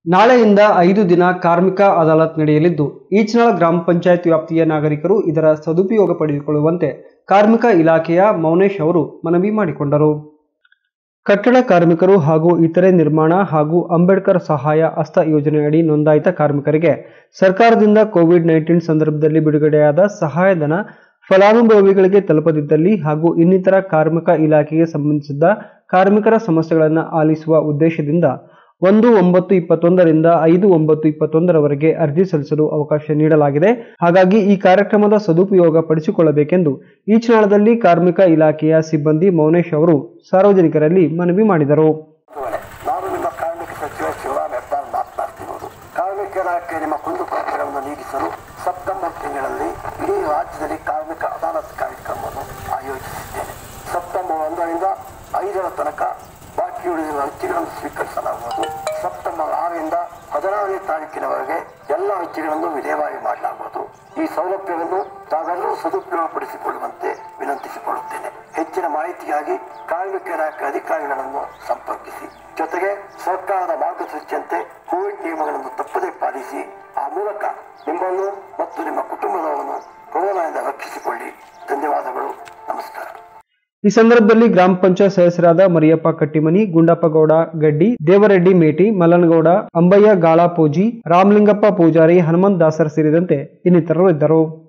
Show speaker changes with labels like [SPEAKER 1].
[SPEAKER 1] ನಾಳೆಯಿಂದ ಐದು ದಿನ ಕಾರ್ಮಿಕ ಅದಾಲತ್ ನಡೆಯಲಿದ್ದು ಈಚನಾಳ ಗ್ರಾಮ ಪಂಚಾಯತ್ ವ್ಯಾಪ್ತಿಯ ನಾಗರಿಕರು ಇದರ ಸದುಪಯೋಗ ಪಡೆದುಕೊಳ್ಳುವಂತೆ ಕಾರ್ಮಿಕ ಇಲಾಖೆಯ ಮೌನೇಶ್ ಅವರು ಮನವಿ ಮಾಡಿಕೊಂಡರು ಕಟ್ಟಡ ಕಾರ್ಮಿಕರು ಹಾಗೂ ಇತರೆ ನಿರ್ಮಾಣ ಹಾಗೂ ಅಂಬೇಡ್ಕರ್ ಸಹಾಯ ಹಸ್ತ ಯೋಜನೆಯಡಿ ನೋಂದಾಯಿತ ಕಾರ್ಮಿಕರಿಗೆ ಸರ್ಕಾರದಿಂದ ಕೋವಿಡ್ ನೈನ್ಟೀನ್ ಸಂದರ್ಭದಲ್ಲಿ ಬಿಡುಗಡೆಯಾದ ಸಹಾಯಧನ ಫಲಾನುಭವಿಗಳಿಗೆ ತಲುಪದಿದ್ದಲ್ಲಿ ಹಾಗೂ ಇನ್ನಿತರ ಕಾರ್ಮಿಕ ಇಲಾಖೆಗೆ ಸಂಬಂಧಿಸಿದ ಕಾರ್ಮಿಕರ ಸಮಸ್ಯೆಗಳನ್ನು ಆಲಿಸುವ ಉದ್ದೇಶದಿಂದ ಒಂದು ಒಂಬತ್ತು ಇಪ್ಪತ್ತೊಂದರಿಂದ ಐದು ಒಂಬತ್ತು ಇಪ್ಪತ್ತೊಂದರವರೆಗೆ ಅರ್ಜಿ ಸಲ್ಲಿಸಲು ಅವಕಾಶ ನೀಡಲಾಗಿದೆ ಹಾಗಾಗಿ ಈ ಕಾರ್ಯಕ್ರಮದ ಸದುಪಯೋಗ ಪಡಿಸಿಕೊಳ್ಳಬೇಕೆಂದು ಈ ಚುನಾವಣೆಯಲ್ಲಿ ಕಾರ್ಮಿಕ ಇಲಾಖೆಯ ಸಿಬ್ಬಂದಿ ಮೌನೇಶ್ ಅವರು ಸಾರ್ವಜನಿಕರಲ್ಲಿ ಮನವಿ ಮಾಡಿದರು
[SPEAKER 2] ನಾನು ನಿಮ್ಮ ಕಾರ್ಮಿಕ ಸಚಿವ ಶಿವರಾಮ್ ಹೆಬ್ಬಾರ್ ಮಾತನಾಡ್ತಿರುವುದು ಕಾರ್ಮಿಕ ಇಲಾಖೆ ನಿಮ್ಮ ಕುಂದುಕೊರತೆಗಳನ್ನು ನೀಗಿಸಲು ಸೆಪ್ಟೆಂಬರ್ ತಿಂಗಳಲ್ಲಿ ಇಡೀ ರಾಜ್ಯದಲ್ಲಿ ಕಾರ್ಮಿಕ ಅದಾಲತ್ ಕಾರ್ಯಕ್ರಮವನ್ನು ಆಯೋಜಿಸಿದ್ದೇನೆ ಸೆಪ್ಟೆಂಬರ್ ಒಂದರಿಂದ ಐದರ ತನಕ ಬಾಕಿ ಉಳಿದಿರುವ ಅರ್ಜಿಗಳನ್ನು ಸ್ವೀಕರಿಸಲಾಗುವುದು ಸೆಪ್ಟೆಂಬರ್ ಆರರಿಂದ ಹದಿನಾರನೇ ತಾರೀಕಿನವರೆಗೆ ಎಲ್ಲ ಅರ್ಜಿಗಳನ್ನು ವಿಲೇವಾರಿ ಮಾಡಲಾಗುವುದು ಈ ಸೌಲಭ್ಯವನ್ನು ತಾವೆಲ್ಲರೂ ಸದುಪಯೋಗಪಡಿಸಿಕೊಳ್ಳುವಂತೆ ವಿನಂತಿಸಿಕೊಳ್ಳುತ್ತೇನೆ ಹೆಚ್ಚಿನ ಮಾಹಿತಿಗಾಗಿ ಕಾರ್ಮಿಕ ಇಲಾಖೆ ಅಧಿಕಾರಿಗಳನ್ನು ಸಂಪರ್ಕಿಸಿ ಜೊತೆಗೆ ಸರ್ಕಾರದ ಮಾರ್ಗಸೂಚಿಯಂತೆ ಕೋವಿಡ್ ನಿಯಮಗಳನ್ನು ತಪ್ಪದೇ ಪಾಲಿಸಿ ಆ ಮೂಲಕ ನಿಮ್ಮನ್ನು ಮತ್ತು ನಿಮ್ಮ ಕುಟುಂಬದವರನ್ನು ಕೊರೋನಾದಿಂದ ರಕ್ಷಿಸಿಕೊಳ್ಳಿ ಧನ್ಯವಾದಗಳು ನಮಸ್ಕಾರ
[SPEAKER 1] ಈ ಸಂದರ್ಭದಲ್ಲಿ ಗ್ರಾಮ ಪಂಚಾಯತ್ ಸದಸ್ಯರಾದ ಮರಿಯಪ್ಪ ಕಟ್ಟಿಮನಿ ಗುಂಡಪ್ಪ ಗೌಡ ಗಡ್ಡಿ ದೇವರೆಡ್ಡಿ ಮೇಟಿ ಮಲ್ಲನಗೌಡ ಅಂಬಯ್ಯ ಗಾಳಾಪೂಜಿ ರಾಮಲಿಂಗಪ್ಪ ಪೂಜಾರಿ ಹನುಮಂತ್ ದಾಸರ್ ಸೇರಿದಂತೆ ಇನ್ನಿತರರು ಇದ್ದರು